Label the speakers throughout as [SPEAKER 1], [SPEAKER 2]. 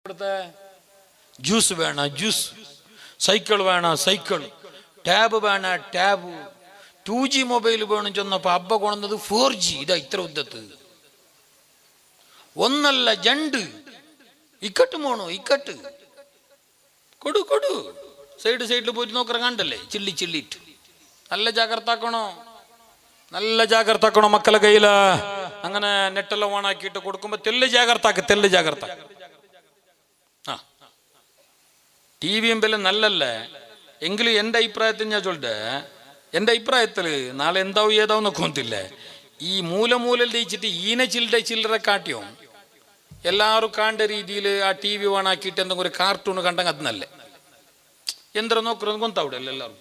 [SPEAKER 1] ഇവിടുത്തെ ജ്യൂസ് വേണം juice cycle വേണം സൈക്കിൾ ടാബ് വേണം ടാബ് ടു ജി മൊബൈൽ വേണം ചെന്നപ്പോ അബ്ബ കൊണ്ടുവന്നത് ഫോർ ജി ഇതാ ഇത്ര ഉദ്ധത്ത് ഒന്നല്ല ജണ്ട് ഇക്കട്ട് പോണോ ഇക്കട്ട് കൊടു കൊടു സൈഡ് സൈഡിൽ പോയിട്ട് നോക്കറ കണ്ടല്ലേ ചില്ലി ചില്ലിട്ട് നല്ല ജാഗ്രത ആക്കണോ നല്ല ജാഗ്രത ആക്കണോ മക്കളെ കയ്യില് അങ്ങനെ നെറ്റെല്ലാം ഓണാക്കിയിട്ട് കൊടുക്കുമ്പോ തെല്ല് ജാഗ്രത ആക്ക് തെല്ല് ജാഗ്രത ആ ടി വിയും ബെല്ലും നല്ലല്ലേ എങ്കിലും എൻ്റെ അഭിപ്രായത്തിൽ ഞാൻ ചൊല്ലിട്ട് എൻ്റെ അഭിപ്രായത്തിൽ നാളെ എന്താവും ഏതാവും നോക്കൊന്നില്ലേ ഈ മൂല മൂലൽ ജയിച്ചിട്ട് ഈന ചില്ലറ ചില്ലറ കാട്ടിയോ എല്ലാവരും കാണേണ്ട രീതിയിൽ ആ ടി വി ഓണാക്കിയിട്ട് എന്തെങ്കിലും ഒരു കാർട്ടൂൺ കണ്ടെങ്കിൽ അത് നല്ലേ എന്ത്ര നോക്കുന്നത് കൊന്താവിടല്ലേ എല്ലാവരും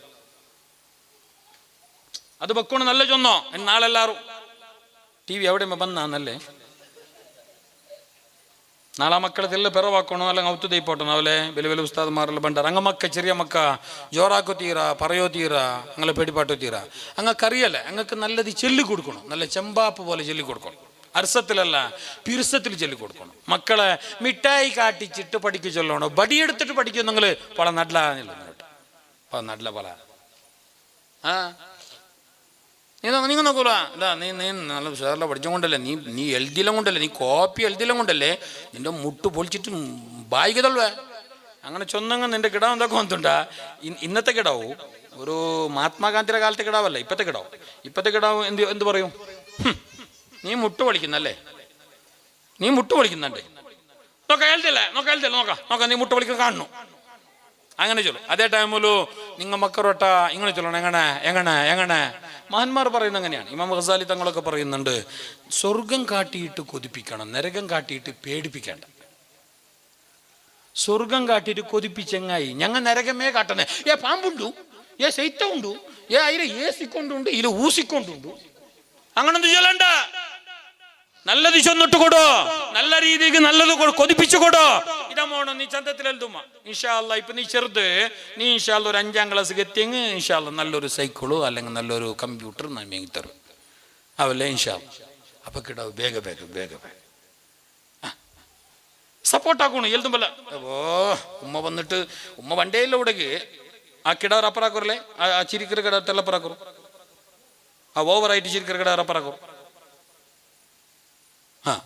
[SPEAKER 1] അത് വെക്കണം നല്ല ചൊന്നോ നാളെ എല്ലാവരും ടി വി എവിടെ ಬಂದಾನಲ್ಲೇ ನಾಳೆ ಮಕ್ಕಳದೆಲ್ಲ ಬೆರವಾಕೋಣ ಅಲ್ಲ ಅವತ್ತು ದೈಪೋಟು ನಾವಲೆ ಬೆಲೆ ಬೆಲೆ ಉಸ್ತಾದ್ ಮಾರಲ್ಲ ಬಂಡಾರ ಹಂಗ ಮಕ್ಕ ചെറിയ മക്ക ജോറാക്കുത്തീരാ പറയോത്തീരാ അങ്ങനെ പേടിപ്പാട്ടുത്തീരാ അങ്ങ കറിയല്ല അങ്ങക്ക് നല്ലത് ചൊല്ലി കൊടുക്കണം നല്ല ചെമ്പാപ്പ് പോലെ ചൊല്ലി കൊടുക്കണം അർസത്തിലല്ല പിരുസത്തിൽ ചൊല്ലി കൊടുക്കണം മക്കളെ മിഠായി കാട്ടിച്ചിട്ട് പഠിക്കു ചൊല്ലണം ബടിയെടുത്തിട്ട് പഠിക്കും നിങ്ങൾ പല നടല പല നടല പല ആ നീ നോ- നീ നോക്കൂല ഇതാ നീ നീ നല്ല ഉഷാറിലെ പഠിച്ചുകൊണ്ടല്ലേ നീ നീ എഴുതിയിലും കൊണ്ടല്ലേ നീ കോപ്പി എഴുതിയിലും കൊണ്ടല്ലേ നിന്റെ മുട്ട് പൊളിച്ചിട്ട് ബായികതള്ളേ അങ്ങനെ ചൊന്നങ്ങ് നിന്റെ കിടാവ് എന്തൊക്കെ വന്നിട്ടുണ്ടാ ഇ- ഇന്നത്തെ കിടാവു ഒരു മഹാത്മാഗാന്ധിയുടെ കാലത്തെ കിടാവല്ല ഇപ്പത്തെ കിടാവ് ഇപ്പത്തെ കിടാവ് എന്ത് എന്ത് പറയും ഹും, നീ മുട്ട് പൊളിക്കുന്നല്ലേ നീ മുട്ട് പൊളിക്കുന്നുണ്ട് നോക്കാം എഴുതില്ല നോക്കാം എഴുതില്ല നോക്കാം നോക്കാം നീ മുട്ട് പൊളിക്കുന്ന കാണുന്നു അങ്ങനെ ചൊല്ലും അതേ ടൈമിലു നിങ്ങൾ മക്കറൊട്ട ഇങ്ങനെ ചൊല്ലണം എങ്ങനെ എങ്ങനെ എങ്ങനെ മഹാന്മാർ പറയുന്നത് അങ്ങനെയാണ് ഇമാം ഖസാലി തങ്ങളൊക്കെ പറയുന്നുണ്ട് സ്വർഗം കാട്ടിയിട്ട് കൊതിപ്പിക്കണം നരകം കാട്ടിയിട്ട് പേടിപ്പിക്കേണ്ട സ്വർഗം കാട്ടിയിട്ട് കൊതിപ്പിച്ചെങ്ങായി ഞങ്ങൾ നരകമേ കാട്ടണേ ഏ പാമ്പുണ്ടു ഏ ശൈത്ത ഉണ്ടു ഏ അതിലെ ഏസിക്കൊണ്ടുണ്ട് ഇതിൽ ഊസിക്കൊണ്ടുണ്ട് അങ്ങനൊന്നും ചൊല്ലണ്ട നല്ലത് ചൊന്നിട്ട് കൊടു നല്ല രീതിക്ക് നല്ലത് കൊ- കൊതിപ്പിച്ചു കൊടു ഇതമോണോ നീ ചന്തത്തിൽ എഴുതുമ്മ ഇൻഷാല്ല ഇപ്പൊ നീ ചെറുത് നീ ഇൻഷാല്ല ഒരു അഞ്ചാം ക്ലാസ് എത്തിയെങ്കിൽ ഇൻഷാല്ല നല്ലൊരു സൈക്കിളോ അല്ലെങ്കിൽ നല്ലൊരു കമ്പ്യൂട്ടർ ഞാൻ വാങ്ങി തരും അവല്ലേ ഇൻഷാല്ല അപ്പൊ കിടാവ് വേഗ വേഗ വേഗ വേഗ സപ്പോർട്ടാക്കണു എഴുതുമ്പല്ല ഓ ഉമ്മ വന്നിട്ട് ഉമ്മ വണ്ടേയില്ല ഇവിടേക്ക് ആ കിടാവ് അപ്പറാക്കൂറല്ലേ ആ ചിരിക്കര കിടാ തെല്ലപ്പറാക്കൂർ ആ ഓവറായിട്ട് ചിരിക്കര കിടാ അപ്പറാക്കൂർ ആ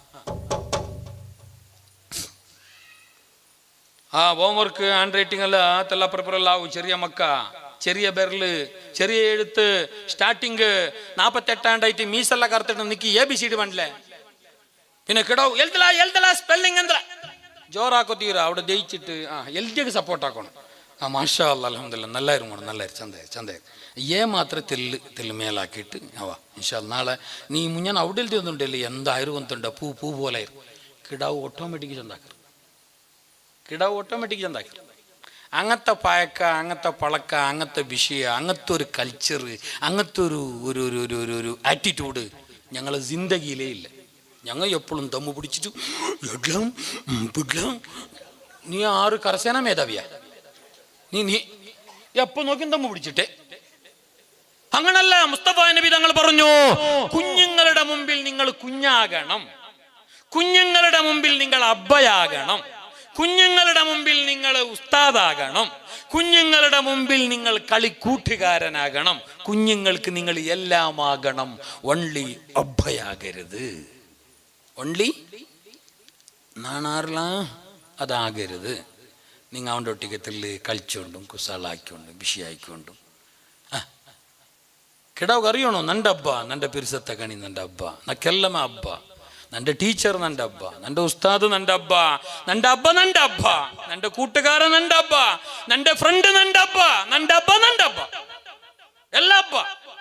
[SPEAKER 1] ആ ഹോംവർക്ക് ഹാൻഡ് റൈറ്റിംഗ് അല്ല തെല്ലപ്പുറപ്പുറല്ല ആവും ചെറിയ മക്ക ചെറിയ ബെരല് ചെറിയ എഴുത്ത് സ്റ്റാർട്ടിങ് നാപ്പത്തെട്ടാണ്ടായിട്ട് മീസെಲ್ಲ കറുത്തിട്ട് നിക്കി എ ബി സി ഡി പണ്ടല്ലേ പിന്നെ കിടവ് എഴുതല എഴുതല സ്പെല്ലിംഗ് എന്താ ജോറാക്കൊത്തീര അവിടെ ജയിച്ചിട്ട് ആ എൽജിക്ക് സപ്പോർട്ട് ആക്കണം ആ മാഷാ അല്ല അലഹമില്ല നല്ലായിരുന്നു വേണം നല്ലായിരുന്നു ചന്തേ ചന്തേ ഏ മാത്രം തെല്ല് തെല്ല് മേലാക്കിയിട്ട് ആവാ ഇൻഷാ നാളെ നീ മുഞ്ഞാൻ അവിടെ എഴുതി ഒന്നുണ്ടല്ലേ എന്തായാലും ഒന്നുണ്ട് പൂ പൂ പോലെ കിടാവ് ഓട്ടോമാറ്റിക് ചന്താക്കർ കിടാവ് ഓട്ടോമാറ്റിക് ചന്താക്കർ അങ്ങനത്തെ പഴക്ക അങ്ങനത്തെ പളക്ക അങ്ങനത്തെ വിഷയം അങ്ങനത്തെ ഒരു കൾച്ചർ അങ്ങനത്തെ ഒരു ഒരു ഒരു ഒരു ഒരു ഒരു ആറ്റിറ്റ്യൂഡ് ഞങ്ങൾ ജിന്ദഗിയിലേ ഇല്ല ഞങ്ങൾ എപ്പോഴും ദമ്മ് പിടിച്ചിട്ട് എഡ്ലം പിഡ്ലം നീ ആറ് കരസേന മേധാവിയാ നീ നീ എപ്പോ നോക്കിയും ദമ്മ് പിടിച്ചിട്ടേ അങ്ങനല്ല മുസ്തഫ നബി തങ്ങൾ പറഞ്ഞു കുഞ്ഞുങ്ങളുടെ മുമ്പിൽ നിങ്ങൾ കുഞ്ഞാകണം കുഞ്ഞുങ്ങളുടെ മുമ്പിൽ നിങ്ങൾ അബ്ബയാകണം കുഞ്ഞുങ്ങളുടെ മുമ്പിൽ നിങ്ങൾ ഉസ്താദാകണം കുഞ്ഞുങ്ങളുടെ മുമ്പിൽ നിങ്ങൾ കളിക്കൂട്ടുകാരനാകണം കുഞ്ഞുങ്ങൾക്ക് നിങ്ങൾ എല്ലാമാകണം ഒൺലി അബ്ബയാകരുത് ഒൺലി നാണാറില അതാകരുത് നിങ്ങൾ അവൻ്റെ ഒട്ടിക്കത്തിൽ കളിച്ചുകൊണ്ടും കുസാളാക്കിക്കൊണ്ടും വിഷയായിക്കൊണ്ടും ആ ಕಿಡಾವ್ ಅರಿಯೋಣ ನಂಡ ಹಬ್ಬ ನಂಡ ಪಿರ್ಸತ್ತ ಕಣಿ ನಂಡ ಹಬ್ಬ ನಕ್ಕೆಲ್ಲಮ ಹಬ್ಬ ನಂಡ ಟೀಚರ್ ನಂಡ ಹಬ್ಬ ನಂಡ ಉಸ್ತಾದ್ ನಂಡ ಹಬ್ಬ ನಂಡ ಹಬ್ಬ ನಂಡ ಹಬ್ಬ ನಂಡ ಕೂಟಗಾರ ನಂಡ ಹಬ್ಬ ನಂಡ ಫ್ರೆಂಡ್ ನಂಡ ಹಬ್ಬ ನಂಡ ಹಬ್ಬ ನಂಡ ಹಬ್ಬ ಎಲ್ಲ ಹಬ್ಬ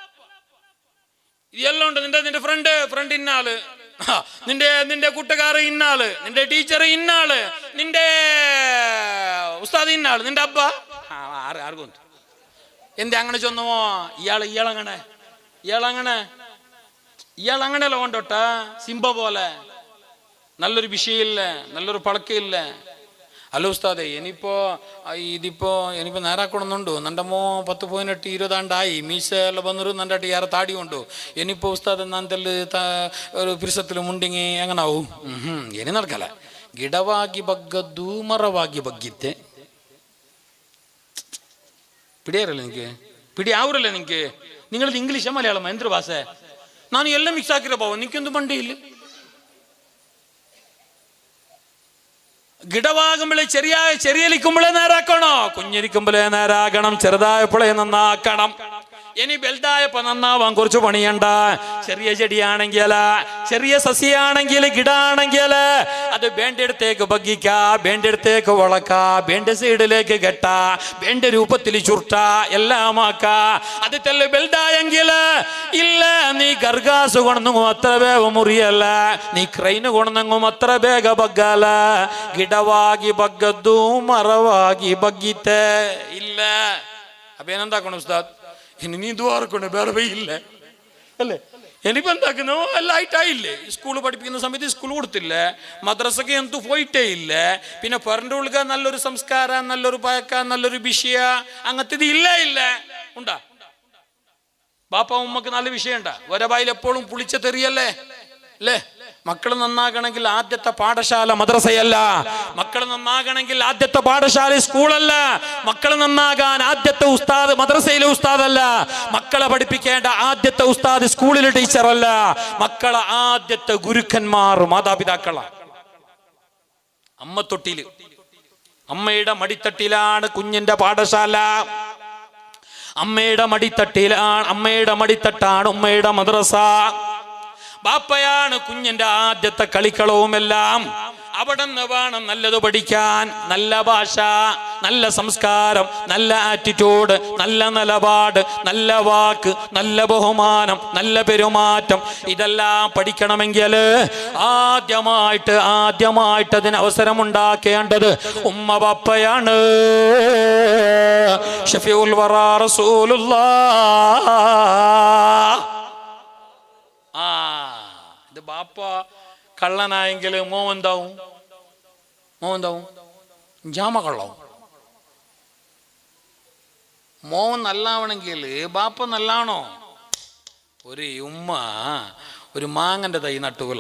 [SPEAKER 1] ಇದೆಲ್ಲ ഉണ്ട് നിന്റെ നിന്റെ ഫ്രണ്ട് ഫ്രണ്ട് ഇന്നാള് ആ, നിന്റെ നിന്റെ കൂട്ടുകാരൻ ഇന്നാള് നിന്റെ ടീച്ചർ ഇന്നാള് നിന്റെ ഉസ്താദ് ഇന്നാള് നിന്റെ അബ്ബ ആ, ആറ് ആർക്കും എന്ത് അങ്ങനെ ചൊന്നുമോ ഇയാൾ ഇയാളങ്ങനെ ഇയാളങ്ങനെ ഇയാളങ്ങനെയല്ല കൊണ്ടോട്ട സിംബ പോലെ നല്ലൊരു വിഷയമില്ല നല്ലൊരു പളക്കമില്ല അല്ല ഉസ്താദെ ഇനിയിപ്പോ ആ, ഇതിപ്പോ ഇനിയിപ്പോ നേരാക്കണമെന്നുണ്ടു നന്റെ മോ പത്ത് പതിനെട്ട് ഇരുപതാണ്ടായി മീശ എല്ലാം വന്നൊരു നണ്ടാട്ടി ಯಾರ ತಾಡಿ ಉಂಟು ಏನಿಪ್ಪ ಉಸ್ತಾದ ನಂತಲ್ಲಿ ತ ഒരു പിരിസത്തിൽ മുണ്ടിങ്ങി എങ്ങനാവും ഏനി നടക്കല ಗಿಡವಾಗಿ ಬಗ್ಗದ್ದು ಮರವಾಗಿ ಬಗ್ಗಿತ್ತೆ പിടിയാറല്ലേ നിനക്ക് പിടി ആവൂരല്ലേ നിനക്ക് നിങ്ങളത് ഇംഗ്ലീഷാ മലയാളം എന്തൊരു ഭാഷ ನಾನು ಎಲ್ಲ ಮಿಕ್ಸ್ ಹಾಕಿರೋ ಬಾವ ನಿಕ್ಕೊಂದು ಮಂಡಿ ಇಲ್ಲ ಗಿಡವಾകുമ്പോഴേ ചെറിയ ചെറിയലിക്കുമ്പോഴേ നേരാക്കണോ കുഞ്ഞിരിക്കുമ്പോഴേ നേരാകണം ചെറുതായപ്പോഴേ നന്നാക്കണം ഇനി വലുതായപ്പോ നന്നാവാൻ കുറച്ച് പണിയണ്ട ചെറിയ ചെടിയാണെങ്കിൽ ചെറിയ സസ്യാണെങ്കിൽ ഗിടാണെങ്കിൽ അത് വേണ്ടിടത്തേക്ക് ബഗ്ഗിക്ക വേണ്ടിടത്തേക്ക് വളക്ക വേണ്ട സൈഡിലേക്ക് കെട്ട വേണ്ട രൂപത്തിൽ ചുരുട്ട എല്ലാം ആക്ക അത് തെല്ല് വലുതായെങ്കിൽ ഇല്ല നീ ഗർഗാസ് കൊണ്ടെന്നും അത്ര വേഗം മുറിയല്ല നീ ക്രൈന് കൊണ്ടെന്നും അത്ര ಬೇಗ ಬಗ್ಗಲ್ಲ ಗಿಡವಾಗಿ ಬಗ್ಗದ್ದು ಮರವಾಗಿ ಬಗ್ಗಿತೆ ಇಲ್ಲ അപ്പൊ എന്താക്കണം ഉസ്താദ് ഇനി നീ ദ്വാരക്കൊണ്ട് വേറെ വഴി ഇല്ല അല്ലേ ഇനിയിപ്പോ എന്താക്കുന്നു എല്ലാം ആയിട്ടായില്ലേ സ്കൂൾ പഠിപ്പിക്കുന്ന സമയത്ത് സ്കൂൾ കൊടുത്തില്ല മദ്രസക്ക് എന്തു പോയിട്ടേ ഇല്ല പിന്നെ പറഞ്ഞുകൊള്ളുക നല്ലൊരു സംസ്കാര നല്ലൊരു പഴക്ക നല്ലൊരു വിഷയ അങ്ങനത്തെ ഇത് ഇല്ല ഇല്ല ഉണ്ടാ ബാപ്പ ഉമ്മക്ക് നല്ല വിഷയമുണ്ട വരവായിൽ എപ്പോഴും പുളിച്ച തെറിയല്ലേ അല്ലേ മക്കൾ നന്നാകണമെങ്കിൽ ആദ്യത്തെ പാഠശാല മദ്രസയല്ല മക്കൾ നന്നാകണമെങ്കിൽ ആദ്യത്തെ പാഠശാല സ്കൂളല്ല മക്കൾ നന്നാകാൻ ആദ്യത്തെ ഉസ്താദ് മദ്രസയിലെ ഉസ്താദല്ല മക്കളെ പഠിപ്പിക്കേണ്ട ആദ്യത്തെ ഉസ്താദ് സ്കൂളിലെ ടീച്ചറല്ല മക്കളെ ആദ്യത്തെ ഗുരുക്കന്മാർ മാതാപിതാക്കളാണ് അമ്മ തൊട്ടില് അമ്മയുടെ മടിത്തട്ടിലാണ് കുഞ്ഞിന്റെ പാഠശാല അമ്മയുടെ മടിത്തട്ടിലാണ് അമ്മയുടെ മടിത്തട്ടാണ് ഉമ്മയുടെ മദ്രസ ബാപ്പയാണ് കുഞ്ഞിന്റെ ആദ്യത്തെ കളിക്കളവുമെല്ലാം അവിടെ നിന്ന് വേണം നല്ലത് പഠിക്കാൻ നല്ല ഭാഷ നല്ല സംസ്കാരം നല്ല ആറ്റിറ്റ്യൂഡ് നല്ല നിലപാട് നല്ല വാക്ക് നല്ല ബഹുമാനം നല്ല പെരുമാറ്റം ഇതെല്ലാം പഠിക്കണമെങ്കിൽ ആദ്യമായിട്ട് ആദ്യമായിട്ട് അതിന് അവസരമുണ്ടാക്കേണ്ടത് ഉമ്മ ബാപ്പയാണ് ഷഫീഉൽ വറ റസൂലുള്ളാഹ് ആ ഇത് ബാപ്പ കള്ളനായെങ്കിൽ മോ എന്താവും മോ എന്താവും ജാമ കള്ളാവും മോൻ നല്ലാവണമെങ്കിൽ ബാപ്പ നല്ലാണോ ഒരു ഉമ്മ ഒരു മാങ്ങന്റെ തൈ നട്ടുകൊല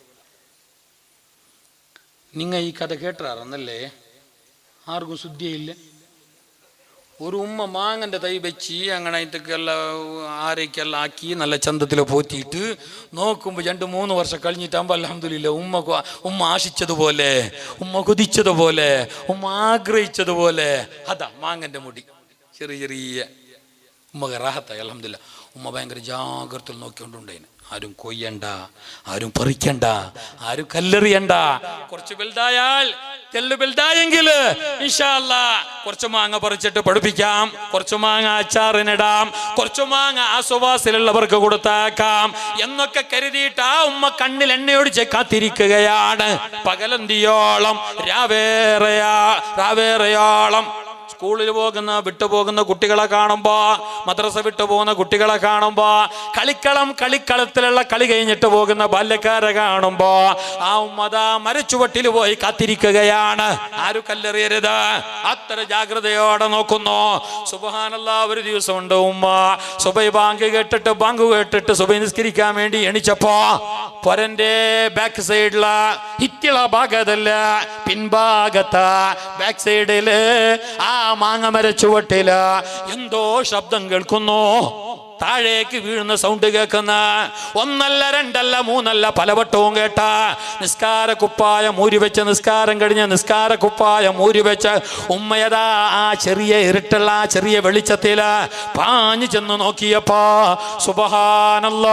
[SPEAKER 1] നിങ്ങ ഈ കഥ കേട്ടാറന്നല്ലേ ആർക്കും ശുദ്ധിയില്ല ഒരു ഉമ്മ മാങ്ങന്റെ തൈ വെച്ച് അങ്ങനെ ഇതൊക്കെല്ലാം ആരേക്കെല്ലാം ആക്കി നല്ല ചന്തത്തിൽ പോറ്റിയിട്ട് നോക്കുമ്പോൾ രണ്ട് മൂന്ന് വർഷം കഴിഞ്ഞിട്ടാകുമ്പോൾ അലഹമില്ല ഉമ്മ കൊ- ഉമ്മ ആശിച്ചതുപോലെ ഉമ്മ കൊതിച്ചതുപോലെ ഉമ്മ ആഗ്രഹിച്ചതുപോലെ അതാ മാങ്ങന്റെ മുടി ചെറിയ ചെറിയ ഉമ്മ റാഹത്തായി അലഹമില്ല ഉമ്മ ഭയങ്കര ജാഗ്രതയിൽ നോക്കിക്കൊണ്ടുണ്ടായിന് ആരും കൊയ്യണ്ട ആരും പറിക്കണ്ട ആരും കല്ലെറിയണ്ട കുറച്ച് വലുതായാൽ തെല്ല് വലുതായെങ്കിൽ ഇൻഷാല്ല കുറച്ച് മാങ്ങ പറിച്ചിട്ട് പഠിപ്പിക്കാം കുറച്ച് മാങ്ങ അച്ചാറിനിടാം കുറച്ച് മാങ്ങ ആസ്വാസിലുള്ളവർക്ക് കൊടുത്താക്കാം എന്നൊക്കെ കരുതിയിട്ട് ആ ഉമ്മ കണ്ണിൽ എണ്ണയൊടിച്ച് കാത്തിരിക്കുകയാണ് പകലന്തിയോളം രാവേറെയാ രാവേറെയോളം സ്കൂളിൽ പോകുന്ന വിട്ടുപോകുന്ന കുട്ടികളെ കാണുമ്പോ മദ്രസ വിട്ടു പോകുന്ന കുട്ടികളെ കാണുമ്പോ കളിക്കളം കളിക്കളത്തിലുള്ള കളി കഴിഞ്ഞിട്ട് പോകുന്ന ബാല്യക്കാരെ കാണുമ്പോ ആ ഉമ്മത മരച്ചുവട്ടിൽ പോയി കാത്തിരിക്കുകയാണ് ആരും കല്ലെറിയരുത് അത്ര ജാഗ്രതയോടെ നോക്കുന്നു സുബഹാനല്ല ഒരു ദിവസം ഉണ്ട് ഉമ്മ സുബൈ ബാങ്ക് കേട്ടിട്ട് ബാങ്ക് കേട്ടിട്ട് സുബൈ നിസ്കരിക്കാൻ വേണ്ടി എണിച്ചപ്പോ പൊരന്റെ ബാക്ക് സൈഡില ഹിറ്റിള ഭാഗതല്ല പിൻഭാഗത്ത ബാക്ക് സൈഡില് ആ മാങ്ങമര ചുവട്ടില് എന്തോ ശബ്ദം കേൾക്കുന്നു താഴേക്ക് വീഴുന്ന സൗണ്ട് കേൾക്കുന്ന ഒന്നല്ല രണ്ടല്ല മൂന്നല്ല പലവട്ടവും കേട്ട നിസ്കാര കുപ്പായ മൂരി വെച്ച് നിസ്കാരം കഴിഞ്ഞ് നിസ്കാര കുപ്പായ മൂരി വെച്ച് ഉമ്മയതാ ആ ചെറിയ ഇരുട്ടുള്ള ആ ചെറിയ വെളിച്ചത്തില് പാഞ്ഞു ചെന്ന് നോക്കിയപ്പോ സുബഹാനല്ലോ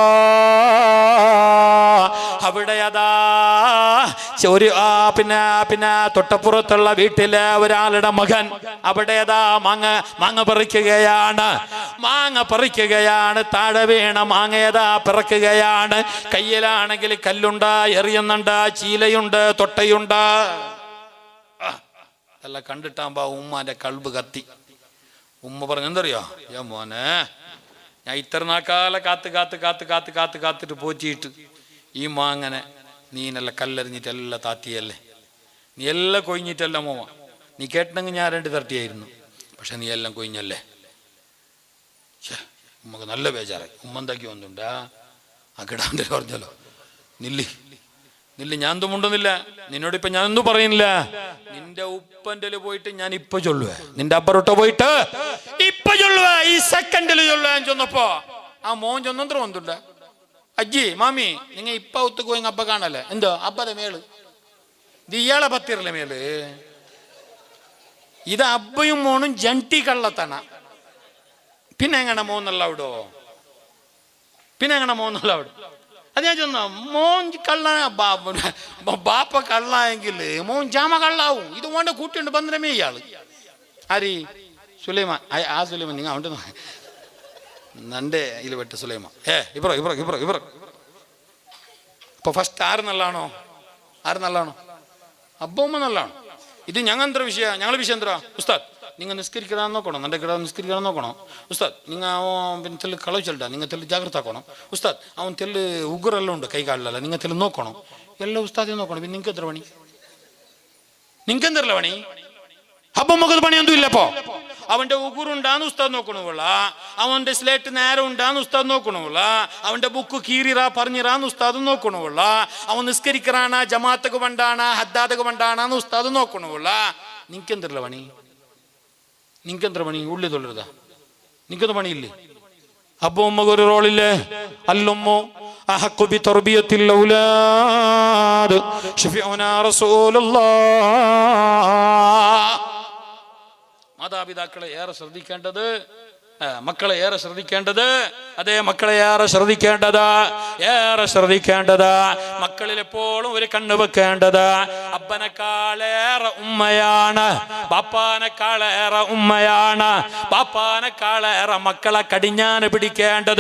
[SPEAKER 1] അവിടെ അതാ ഒരു ആ പിന്നെ പിന്നെ തൊട്ടപ്പുറത്തുള്ള വീട്ടിലെ ഒരാളുടെ മകൻ അവിടെ അതാ മാങ്ങ മാങ്ങ പറിക്കുകയാണ് മാങ്ങ പറിക്കുകയാണ് താഴെ വീണ മാങ്ങയതാ പിറക്കുകയാണ് കയ്യിലാണെങ്കിൽ കല്ലുണ്ട് എറിയുന്നുണ്ട് ചീലയുണ്ട് തൊട്ടയുണ്ട് ആ, എല്ലാം കണ്ടിട്ടാകുമ്പോ ഉമ്മാന്റെ കൾബ് കത്തി ഉമ്മ പറഞ്ഞു എന്തറിയോ ഏ മോനെ ഞാൻ ഇത്ര നാക്കാല കാത്ത് കാത്ത് കാത്ത് കാത്ത് കാത്ത് കാത്തിട്ട് പോറ്റിയിട്ട് ഈ മാങ്ങനെ നീ നല്ല കല്ലെറിഞ്ഞിട്ട് എല്ലാം താത്തിയല്ലേ നീ എല്ലാം കൊഴിഞ്ഞിട്ടല്ല മോമ നീ കേട്ടെങ്കിൽ ഞാൻ രണ്ട് തട്ടിയായിരുന്നു പക്ഷെ നീ എല്ലാം കൊഴിഞ്ഞല്ലേ ഛേ, ഉമ്മക്ക് നല്ല ബേജാറായി ഉമ്മ എന്താക്കി വന്നിട്ടുണ്ടാ ആ കിടാൻ്റെ പറഞ്ഞല്ലോ നില്ലി ഇല്ല ഞാൻ എന്തും മുണ്ടുന്നില്ല നിന്നോട് ഇപ്പൊ ഞാൻ എന്തും പറയുന്നില്ല നിന്റെ ഉപ്പന്റെ പോയിട്ട് ഞാൻ ഇപ്പൊ ചൊല്ലുവേ നിന്റെ അപ്പറൊട്ട പോയിട്ട് ഇപ്പൊ ചൊല്ലുവേ ഈ സെക്കൻഡിൽ ചൊല്ലുവേ ഞാൻ ചെന്നപ്പോ ആ മോൻ ചെന്നത്ര വന്നില്ല അജ്ജി മാമി നിങ്ങ ഇപ്പ ഒത്തുക്ക് പോയി അപ്പ കാണല്ലേ എന്തോ അപ്പതെ മേള് ഇത് ഇയാളെ പത്തിരല്ലേ മേല് ഇത് അബ്ബയും മോണും ജണ്ടി കള്ളത്തണ പിന്നെ എങ്ങനെ മോന്നല്ല അവിടോ പിന്നെ എങ്ങനെ മോന്നല്ല അവിടെ അത് ഞാൻ ചെന്ന മോൻ കള്ള ബാ- ബ- ബാപ്പ കള്ളായെങ്കിൽ മോൻ ജാമ കള്ളാവും ഇത് മോന്റെ കൂട്ടിയുണ്ട് ബന്ധനമേ ഇയാള് ആരി സുലൈമാൻ ആ- ആ സുലൈമാൻ നിങ്ങൾ അവൻ്റെ നന്റെ ഇതിൽ പെട്ട സുലൈമാൻ ഏ ഇബ്രോ ഇബ്രോ ഇബ്രോ ഇബ്രോ ഇപ്പൊ ഫസ്റ്റ് ആര് നല്ലാണോ ആര് നല്ലാണോ അബ്ബമ്മ നല്ലാണ് ഇത് ഞങ്ങൾ എന്ത്ര വിഷയ ഞങ്ങളെ വിഷയം എന്താ ഉസ്താദ് നിങ്ങൾ നിസ്കരിക്കാൻ നോക്കണം എൻ്റെ കിട നിസ്കരിക്കാൻ നോക്കണം ഉസ്താദ് നിങ്ങൾ അവൻ പിന്നെ തെല്ല് കളവ് ചെല്ലണ്ട നിങ്ങൾ തെല്ല് ಜಾಗೃತ ആക്കണം ഉസ്താദ് അവൻ തെല്ല് ഉഗ്രെല്ലാം ഉണ്ട് കൈ കാലിലല്ല നിങ്ങൾ തെല്ല് നോക്കണം എല്ലാം ഉസ്താദെ നോക്കണം പിന്നെ നിങ്ങൾക്ക് എത്ര പണി നിങ്ങൾക്ക് എന്തല്ല പണി അബ്ബമ്മക്ക് പണിയൊന്നും ഇല്ലപ്പോ അവന്റെ ഉಗುರುണ്ടാന്ന് ഉസ്താദ് നോക്കണുള്ള അവന്റെ സ്ലേറ്റ് നേരെ ഉണ്ടാന്ന് ഉസ്താദ് നോക്കണുള്ള അവന്റെ ബുക്ക് കീറിറാ പറഞ്ഞിറാന്ന് ഉസ്താദ് നോക്കണുള്ള അവൻ നിസ്കരിക്കറാണ ജമാഅത്തക്ക് പണ്ടാണ ഹദ്ദാദക്ക് പണ്ടാണെന്ന് ഉസ്താദ് നോക്കണുള്ള നിങ്ങക്കെന്തല്ല പണി നിങ്ങക്കെന്ത്ര പണി ഉള്ളി തൊള്ളരുതാ നിങ്ങക്കെന്ത് പണിയില്ലേ അപ്പൊ ഉമ്മക്ക് ഒരു റോളില്ലേ അല്ലുമ്മോ أحق بتربية الأولاد شفيعنا رسول الله മാതാപിതാക്കളെ ഏറെ ശ്രദ്ധിക്കേണ്ടത് ആ, മക്കളെ ഏറെ ശ്രദ്ധിക്കേണ്ടത് അതേ മക്കളെ ഏറെ ശ്രദ്ധിക്കേണ്ടത് ഏറെ ശ്രദ്ധിക്കേണ്ടത് മക്കളിൽ എപ്പോഴും ഒരു കണ്ണ് വെക്കേണ്ടത് അപ്പനെക്കാളേറെ ഉമ്മയാണ് ബാപ്പാനെക്കാളേറെ ഉമ്മയാണ് ബാപ്പാനെക്കാളേറെ മക്കളെ കടിഞ്ഞാന് പിടിക്കേണ്ടത്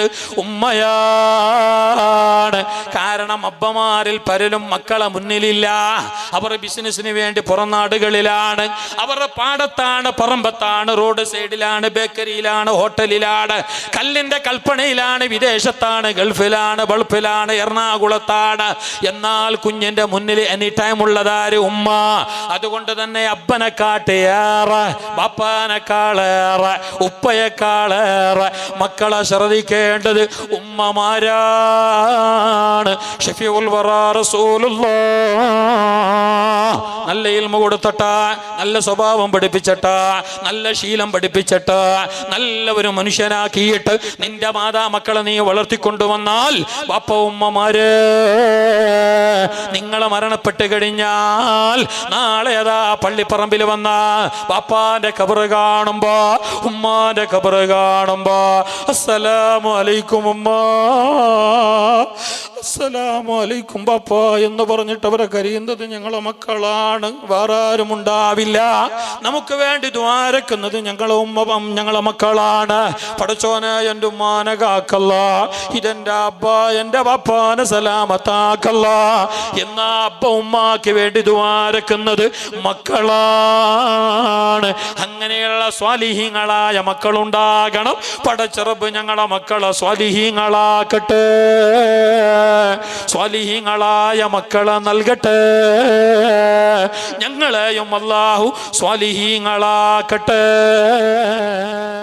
[SPEAKER 1] ഉമ്മയാണ് കാരണം അബ്ബമാരിൽ പലരും മക്കളെ മുന്നിലില്ല അവർ ബിസിനസ്സിന് വേണ്ടി പുറം നാടുകളിലാണ് അവരുടെ പാടത്താണ് പറമ്പത്താണ് റോഡ് സൈഡിലാണ് ബേക്കറിയിലാണ് ഹോട്ടലിലാണ് കല്ലിന്റെ കൽപ്പനയിലാണ് വിദേശത്താണ് ഗൾഫിലാണ് ബൾഫിലാണ് എറണാകുളത്താണ് എന്നാൽ കുഞ്ഞിന്റെ മുന്നിൽ എനി ടൈം ഉള്ളതാര് ഉമ്മ അതുകൊണ്ട് തന്നെ അപ്പനെക്കാട്ടേറെ ബാപ്പാനെക്കാളേറെ ഉപ്പയെക്കാളേറെ മക്കളെ ശ്രദ്ധിക്കേണ്ടത് ഉമ്മമാരാണ് ഷഫീഉൽ വറാ റസൂലുള്ളാഹ് നല്ല ഇൽമ കൊടുത്തട്ട നല്ല സ്വഭാവം പഠിപ്പിച്ചട്ട നല്ല ശീലം പഠിപ്പിച്ചട്ട നല്ല ഒരു മനുഷ്യനാക്കിയിട്ട് നിന്റെ മാതാ മക്കളെ നീ വളർത്തിക്കൊണ്ടുവന്നാൽ ബാപ്പ ഉമ്മമാര് നിങ്ങളെ മരണപ്പെട്ട് കഴിഞ്ഞാൽ നാളെ അതാ പള്ളിപ്പറമ്പിൽ വന്ന ബാപ്പാന്റെ കബറ് കാണുമ്പോ ഉമ്മാന്റെ കബറ് കാണുമ്പോ അസ്സലാമു അലൈക്കും ഉമ്മ അസ്സലാമു അലൈക്കും ബാപ്പ എന്ന് പറഞ്ഞിട്ട് അവരെ കരയുന്നത് ഞങ്ങളെ മക്കളാണ് വേറെ ആരും ഉണ്ടാവില്ല നമുക്ക് വേണ്ടി ദ്വാരക്കുന്നത് ഞങ്ങളെ ഉമ്മ ഞങ്ങളെ മക്കളാണ് പടച്ചോനെ എൻ്റെ ഉമ്മാനെ കാക്കല്ല ഇതെന്റെ അബ്ബ എൻ്റെ ബാപ്പാനെ സലാമത്താക്കല്ല എന്നാ അബ്ബ ഉമ്മാക്ക് വേണ്ടി ദ്വാരക്കുന്നത് മക്കളാണ് അങ്ങനെയുള്ള സ്വാലിഹീങ്ങളായ മക്കളുണ്ടാകണം പടച്ചെറുപ്പ് ഞങ്ങളെ മക്കളെ സ്വാലിഹീങ്ങളാക്കട്ടെ സ്വാലിഹീങ്ങളായ മക്കളെ നൽകട്ടെ ഞങ്ങളെയും അല്ലാഹു സ്വാലിഹീങ്ങളാക്കട്ടെ